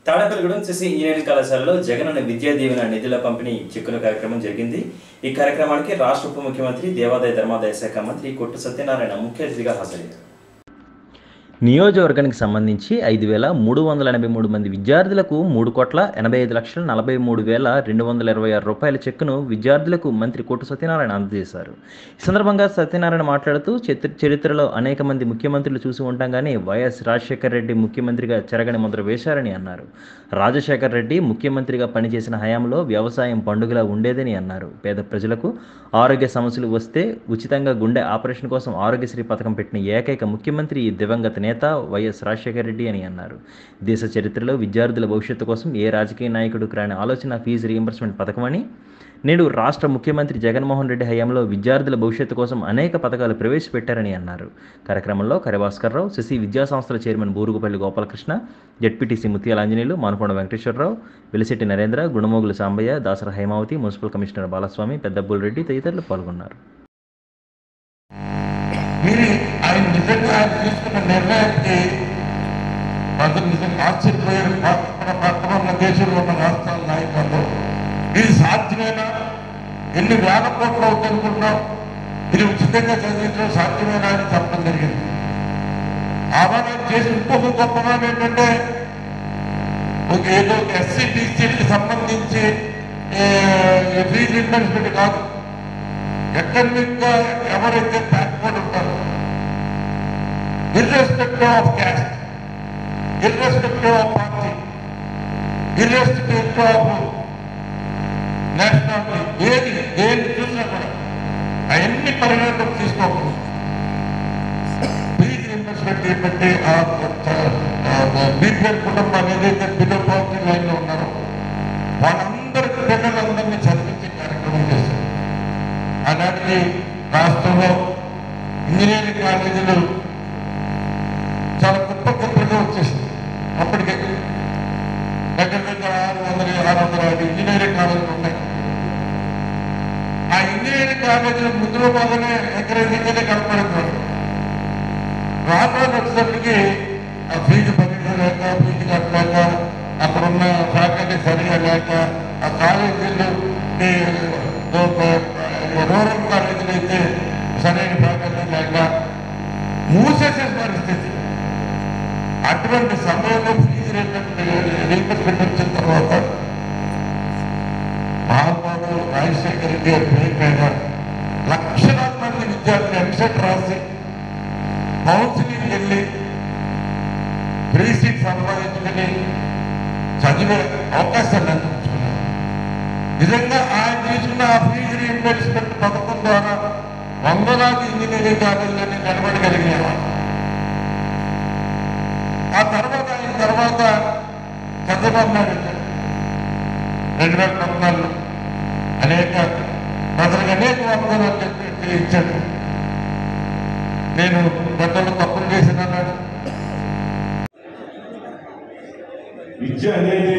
Tadepalligudem CC engineering కళాశాలలో జగనన్న విద్యా దీవెన నిధుల పంపిణీ చెక్కుల కార్యక్రమం జరిగింది ఈ కార్యక్రమానికి రాష్ట్ర ఉప ముఖ్యమంత్రి దేవాదాయ ధర్మాదాయ శాఖ మంత్రి కొట్టు సత్యనారాయణ ముఖ్య అతిథిగా హాజరయ్యారు నియోజకవర్గానికి సంబంధించి ఐదు వేల మూడు వందల ఎనభై మూడు మంది విద్యార్థులకు మూడు కోట్ల ఎనభై ఐదు లక్షల నలభై మూడు వేల రెండు వందల ఇరవై ఆరు రూపాయల చెక్కును విద్యార్థులకు మంత్రి కోటు సత్యనారాయణ అందజేశారు ఈ సందర్భంగా సత్యనారాయణ మాట్లాడుతూ చరిత్ర చరిత్రలో అనేక మంది ముఖ్యమంత్రులు చూసి ఉంటాం కానీ వైఎస్ రాజశేఖర రెడ్డి ముఖ్యమంత్రిగా చెరగని ముద్ర వేశారని అన్నారు రాజశేఖర రెడ్డి ముఖ్యమంత్రిగా పనిచేసిన హయాంలో వ్యవసాయం పండుగలా ఉండేదని అన్నారు పేద ప్రజలకు ఆరోగ్య సమస్యలు వస్తే ఉచితంగా గుండె ఆపరేషన్ కోసం ఆరోగ్యశ్రీ పథకం పెట్టిన ఏకైక ముఖ్యమంత్రి ఈ దివంగత నేత వైఎస్ రాజశేఖర రెడ్డి అని అన్నారు దేశ చరిత్రలో విద్యార్థుల భవిష్యత్తు కోసం ఏ రాజకీయ నాయకుడికి రాని ఆలోచన ఫీజు రీయింబర్స్మెంట్ పథకం అని నేడు రాష్ట్ర ముఖ్యమంత్రి జగన్మోహన్ రెడ్డి హయాంలో విద్యార్థుల భవిష్యత్తు కోసం అనేక పథకాలు ప్రవేశపెట్టారని అన్నారు కార్యక్రమంలో కరిభాస్కర్రావు శశి విద్యా సంస్థల chairman Burugupalli Gopalakrishna ZPTC Muthyala Anjaneyulu Manakonda Venkateswararao Velisetti Narendra Gunamogula Sambaiah Dasara Hymavathi municipal commissioner Balaswamy Peddabbul Reddy తదితరులు పాల్గొన్నారు మీరు ఆయన నిజంగా ఆయన తీసుకున్న నిర్ణయానికి ప్రజలు నిజంగా ఆశ్చర్యపోయారు పక్కన పక్కన ఉన్న దేశంలో ఉన్న రాష్ట్రాల నాయకులు ఇది సాధ్యమేనా ఎన్ని వేల కోట్లు అవుతుంది అనుకుంటున్నాం ఇది ఉచితంగా చదివించడం సాధ్యమేనా అని చెప్పడం జరిగింది ఆవాదం చేసి ఇంకొక గొప్పగా ఏంటంటే ఒక ఏదో ఎస్సీ బీసీకి సంబంధించి ఫీజు ఇన్వెస్ట్మెంట్ కాదు ఎకనమిక్ గా ఎవరైతే బ్యాక్వర్డ్ ఉంటారో irrespective of caste irrespective of party irrespective of nationality ఏది ఏది చూసినా కూడా అవన్నీ పరిగణలోకి తీసుకోకూడదు ఫీజు ఇన్వెస్ట్మెంట్ ఏంటంటే బీపీఎల్ కుటుంబాలు ఏదైతే బిలో పావర్టీ లైన్ లో ఉన్నారో వాళ్ళందరి పిల్లలందరినీ చదివించే కార్యక్రమం చేశారు అలాంటి రాష్ట్రంలో ఇంజనీరింగ్ కాలేజీలు చాలా గొప్ప గొప్పగా వచ్చేసింది అప్పటికే దగ్గర దగ్గర ఆరు వందల ఆరు వందల యాభై ఇంజనీరింగ్ కాలేజీలు ఉన్నాయి ఆ ఇంజనీరింగ్ కాలేజీలు ముందులో బాగానే ఎంకరేజింగ్గానే కనపడింది రాను వచ్చేటప్పటికి ఆ ఫీజు భరించలేక ఫీజు కట్టలేక అక్కడ ఉన్న ఫ్యాకల్టీ సరిగా లేక ఆ కాలేజీలు ఈ రూరల్ కాలేజీలు అయితే సరైన ఫ్యాకల్టీ లేక మూసేసే పరిస్థితి అటువంటి సమయంలో ఫీజు రీయింబర్స్మెంట్ వచ్చిన తర్వాత మహాత్మాడు రాజశేఖర రెడ్డి గారి పేరు పైన లక్షలాది మంది విద్యార్థులు ఎంసెట్ రాసి కౌన్సిలింగ్ వెళ్ళి ఫ్రీ సీట్ సంపాదించుకుని చదివే అవకాశాన్ని అందించుకున్నారు నిజంగా ఆయన తీసుకున్న ఆ ఫీజు రీఇంబర్స్మెంట్ పథకం ద్వారా వందలాది ఇంజనీరింగ్ కాలేజీలన్నీ నిలబడగలిగారు ఆ తర్వాత ఆయన తర్వాత చంద్రబాబు నాయుడు వచ్చారు. రెండు వేల పద్నాలుగులో అనేక ప్రజలకు అనేక వాగ్దానాలు చెప్పి ఇచ్చాడు నేను గతంలో తప్పులు చేసినాడు విద్య అనేది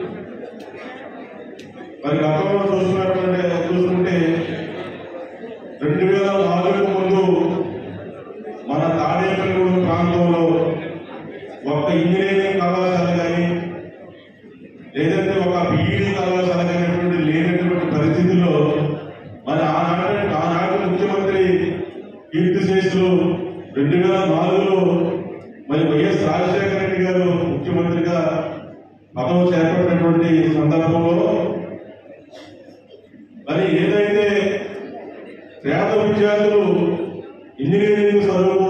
మరి గతంలో చూస్తున్నటువంటి చూసుకుంటే రెండు వేల నాలుగుకు ముందు మన తాడేపల్లిగూడెం ప్రాంతంలో ఒక ఇంజనీరింగ్ కళాశాల కానీ లేదంటే ఒక బీఈడీ కళాశాల అనేటువంటి లేనటువంటి పరిస్థితుల్లో మరి ఆనాటి ఆనాటి ముఖ్యమంత్రి కీర్తిశేషులు రెండు వేల నాలుగులో మరి వైఎస్ రాజశేఖర రెడ్డి గారు ముఖ్యమంత్రిగా పదవి చేపట్టినటువంటి సందర్భంలో మరి ఏదైతే పేద విద్యార్థులు ఇంజనీరింగ్ చదువు